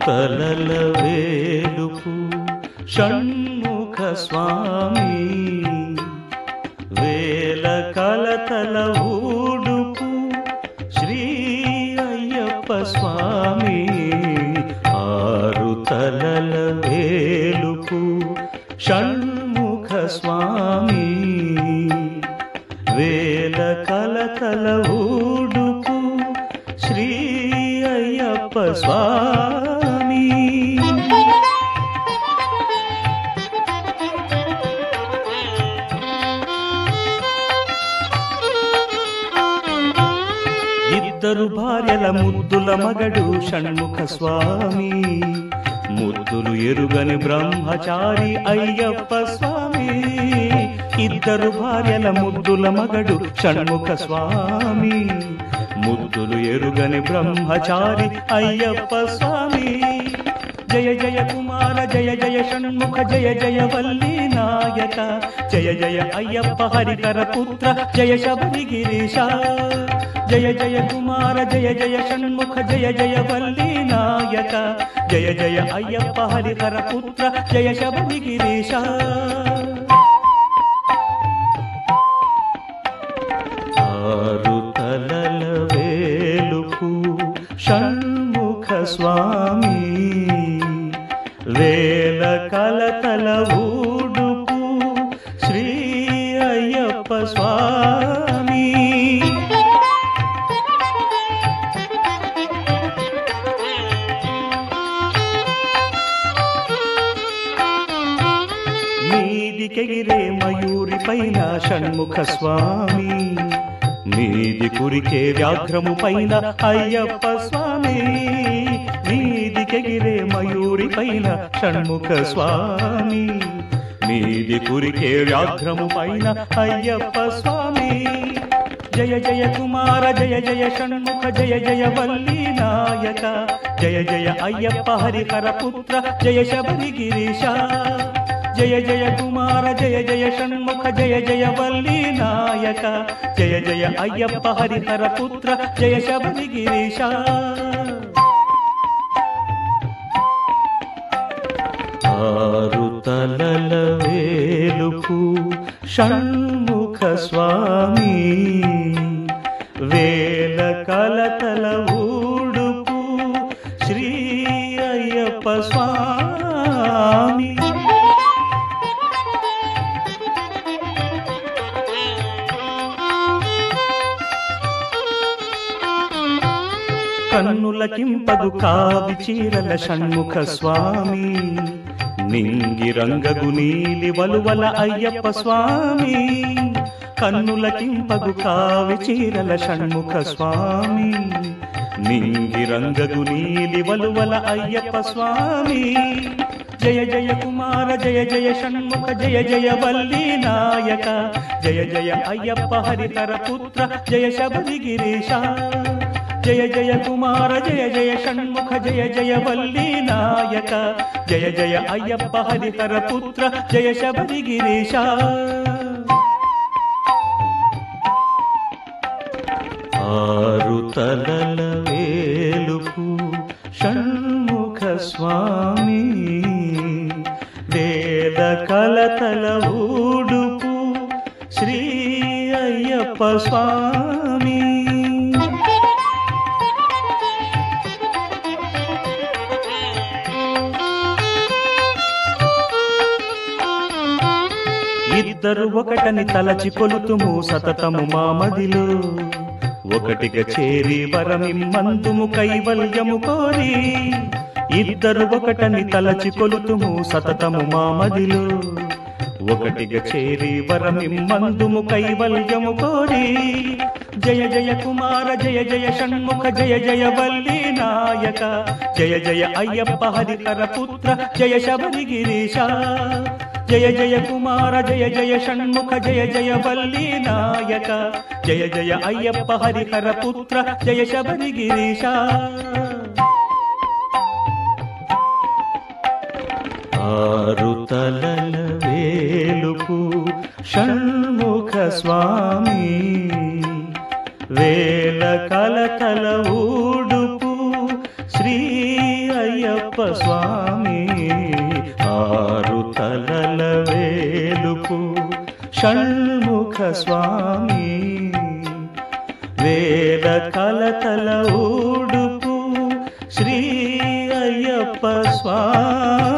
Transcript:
తలల వేలుపు షణ్ముఖ స్వామి వేల కలతల ఊడుపు శ్రీ అయ్యప్ప స్వామి ఆరు తలల వేలుపు షణ్ముఖ స్వామి వేల కలతల ఊడుపు శ్రీ అయ్యప్ప స్వామి ఇద్దరు భార్యల ముద్దుల మగడు షణ్ముఖ స్వామి ముద్దులు ఎరుగని బ్రహ్మచారి అయ్యప్ప స్వామి ఇద్దరు భార్యల ముద్దుల మగడు షణ్ముఖ స్వామి ముద్దులు ఎరుగని బ్రహ్మచారి అయ్యప్ప స్వామి జయ జయ కుమార జయ జయ షణ్ముఖ జయ జయ వల్లి నాయక జయ జయ అయ్యప్ప హరికర పుత్ర జయ శబరి గిరీశ జయ జయ కుమార జయ జయ షణ్ముఖ జయ జయ వల్లి నాయక జయ జయ అయ్యప్ప హరిహర పుత్ర జయ శబరి గిరీశ ఆరు తలల వేలుపు షణ్ముఖ స్వామి వేల కలతల ఊడుపు శ్రీ అయ్యప్ప స్వామి మీదికెగిరే మయూరి పైన షణ్ముఖ స్వామి మీది కురికే వ్యాఘ్రము పైన అయ్యప్ప స్వామి మీదికెగిరే మయూరి పైన షణ్ముఖ స్వామి మీది కురికే వ్యాఘ్రము పైన అయ్యప్ప స్వామి జయ జయ కుమార జయ జయ షణ్ముఖ జయ జయ వల్లి నాయక జయ జయ అయ్యప్ప హరిహర పుత్ర జయ శబరి గిరీశ జయ జయ కుమార జయ జయ షణ్ముఖ జయ జయ వల్లి నాయక జయ జయ అయ్యప్ప హరిహర పుత్ర జయ శబరి గిరీశ ఆరు తలల వేలుపు షణ్ముఖ స్వామి వేల కలతల ఊడుపు శ్రీ అయ్యప్ప స్వామి కన్నులకింపగు కావి చీరల షణ్ముఖ స్వామి నింగి రంగగు నీలి వలువల అయ్యప్ప స్వామి కన్నులకింపగు కావి చీరల షణ్ముఖ స్వామి నింగి రంగగు నీలి వలువల అయ్యప్ప స్వామి జయ జయ కుమార జయ జయ షణ్ముఖ జయ జయ వల్లి నాయక జయ జయ అయ్యప్ప హరిహర పుత్ర జయ శబరి గిరీశ జయ జయ కుమార జయ జయ షణ్ముఖ జయ జయ వల్లి నాయక జయ జయ అయ్యప్ప హరిహర పుత్ర జయ శబరి గిరీశ ఆరు తలల వేలుపు షణ్ముఖ స్వామి వేద కలతల ఊడుపు శ్రీ అయ్యప్ప స్వామి ఇద్దరు ఒకటని తలచి కొలుతుము సతతము మామదిలో ఒకటిగా చేరి వరమిమ్మందుము కైవల్యము కోరి ఇద్దరు ఒకటని తలచి కొలుతుము సతతము మామదిలో ఒకటిగా చేరి వరమిమ్మందుము కైవల్యము కోరి జయ జయ కుమార జయ జయ షణ్ముఖ జయ జయ వల్లి నాయక జయ జయ అయ్యప్ప హరిహర పుత్ర జయ శబరి గిరీశ జయ జయ కుమార జయ జయ షణ్ముఖ జయ జయ వల్లి నాయక జయ జయ అయ్యప్ప హరిహర పుత్ర జయ శబరి గిరీశ ఆరు తలల వేలుపు షణ్ముఖ స్వామి వేల కలతల ఊడుపు శ్రీ అయ్యప్ప స్వామి ఆరు తలల వేలుపు షణ్ముఖ స్వామి వేద కలతల ఊడుపు శ్రీ అయ్యప్ప స్వామి